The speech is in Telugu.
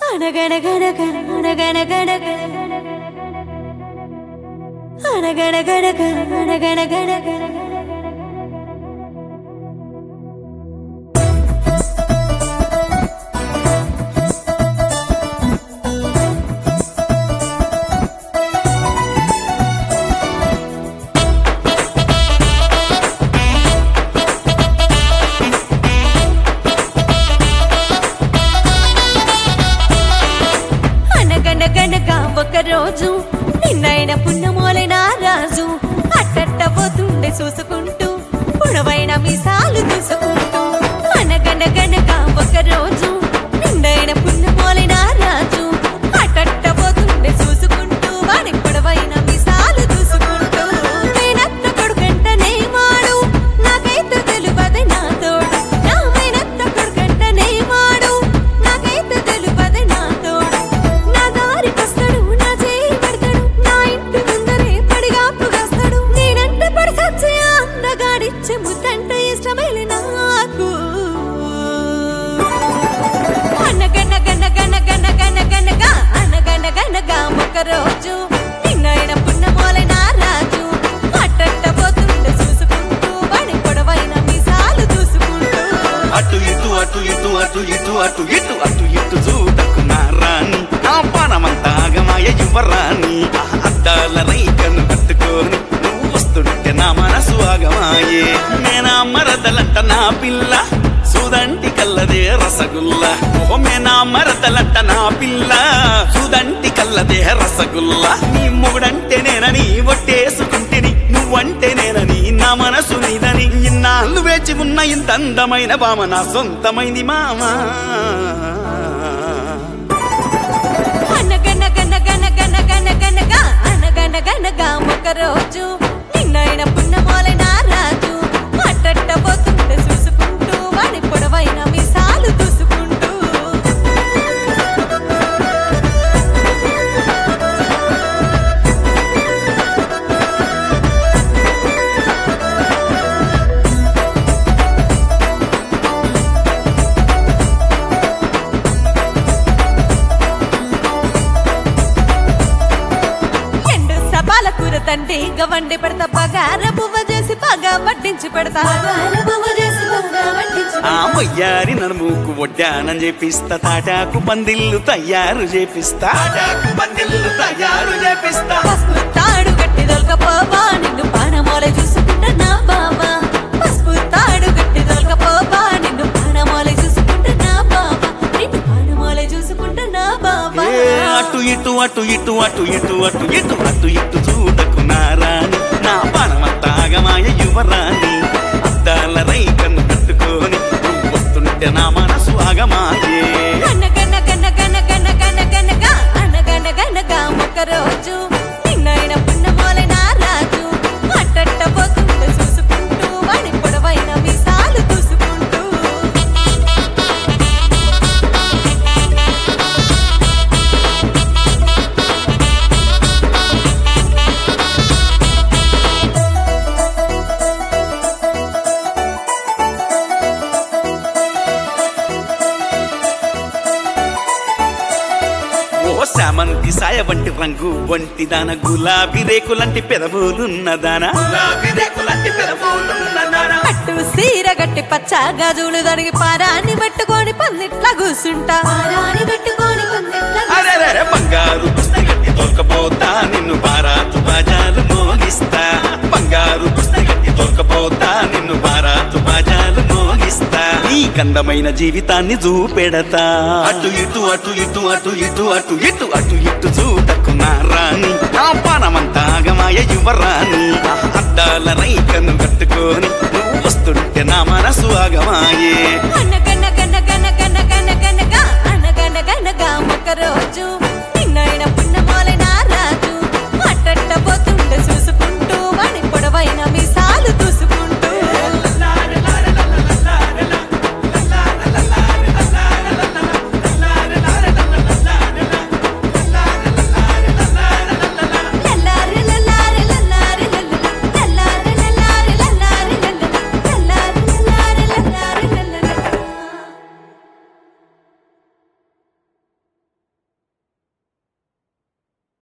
అనగనగనగ అనగనగనగ అనగనగనగ అనగనగనగ అనగనగనగా ఒక రోజు నిన్నైన పున్నమోలైన రాజు అట్టట్ట పోతుండే చూసుకుంటూ పొడవైన మీసాలు చూసుకుంటూ అనగనగనగా ఒక రోజు నిన్నైన పున్నమోలైన రాజు అట్టట్ట పోతుండే చూసుకుంటూ వాడి పొడవైన మీసాలు చూసుకుంటూ నేనత్త కొడుకంటనే వాడు నాకైతే తెలుపది నా తోడు నా మేనత్త కొడుకంటనే వాడు నాకైతే తెలుపది నా తోడు నా దారికొస్తాడు నా చేయి పడతాడు నా ఇంటి ముందరే పడిగాపుగాస్తాడు నేనంటే పడి సచ్చే అందగాడిచ్చే ముద్దంటే ఇష్టమైన నాకు అనగనగనగనగనగనగనగా అనగనగనగా ఒక రోజు నిన్నైన పున్నమోలైన రాజు అట్టట్ట పోతుండే చూసుకుంటూ వాడి పొడవైన మీసాలు చూసుకుంటూ అటు ఇటు అటు ఇటు అటు ఇటు అటు ఇటు అటు ఇటు చూడకు నా రాణి నా పానమంతా ఆగమాయ యువరాణి ఆ అద్దాల రైకను కట్టుకొని నువ్వు వస్తుంటే నా మనసు ఆగమాయే నేనా మరదలంట నా పిల్ల సుదంటి కల్లదే రసగుల్ల ఓ మేనా మరదలంట నా పిల్ల సుదంటి కల్లదే రసగుల్ల నీ మొగుడంటే నేనని ఒట్టేసుకుంటిని నువ్వంటే నేనని నా మనసు నీదని ఇన్నాళ్ళు వేచి ఉన్న ఇంత అందమైన బామ నా సొంతమైంది మామా అనగనగనగనగనగనగా అనగనగనగా ఒక రోజు నిన్నైన పున్నమోలైన రాజు అట్టట్ట పోతుండే చూసుకుంటూ వాడి పొడవైన మీసాలు చూసుకుంటూ ఎండు సపాల కూర తండ్రి గవండి పెడతా పగార పువ్వ చేసి పగా పట్టించి పెడతా ఆ మొయ్యారి నడుముకు వడ్డానం చేపిస్తా తాటాకు పందిళ్ళు తయారు చేపిస్తా తాటాకు పందిళ్ళు తయారు చేపిస్తా పసుపు తాడు గట్టి దొలకపోవా నిన్ను పానమోలే చూసుకుంటా నా బావా పసుపు తాడు గట్టి దొలకపోవా నిన్ను పానమోలే చూసుకుంటా నా బావా నిన్ను పానమోలే చూసుకుంటా నా బావా ఏ అటు ఇటు అటు ఇటు అటు ఇటు అటు ఇటు అటు ఇటు చూడకు నా రాణి నా పనమంతా ఆగమాయ యువరాణి అద్దాల రైకను కట్టుకొని నువ్వు వస్తుంటే నా మనసు ఆగమాయే గనగనగనగనగనగనగనగా అనగనగనగా ఒక రోజు నిన్నైన పున్నమోలైన రాజు అట్టట్ట పోతుండే చూసుకుంటూ వాడి పొడవైన మీసాలు చూసుకుంటూ ఓ శామంతి సాయ వంటి రంగు వంటి దాన గులాబీ రేకులంటి పెదవులున్నదాన గులాబీ రేకులంటి పెదవులున్నదాన పట్టు సీర గట్టి పచ్చ గాజులు దొరికి పారాన్ని పట్టుకొని పందిట్లా కూసుంటా పారాన్ని పట్టుకొని అరే అరే బంగారు పుస్తక గట్టి తోల్కపోతా నిన్ను బారాతు బాజాలు మోగిస్తా బంగారు పుస్తక గట్టి తోల్కపోతా నిన్ను బారాతు బాజాలు మోగిస్తా ఈ కందమైన జీవితాన్ని చూపెడతా అటు ఇటు అటు ఇటు అటు ఇటు అటు ఇటు అటు ఇటు చూడకు నా రాణి నా పానమంతా ఆగమాయ యువరాణి ఆ అద్దాల రైకను కట్టుకొని నువ్వు వస్తుంటే నా మనసు ఆగమాయే అనగన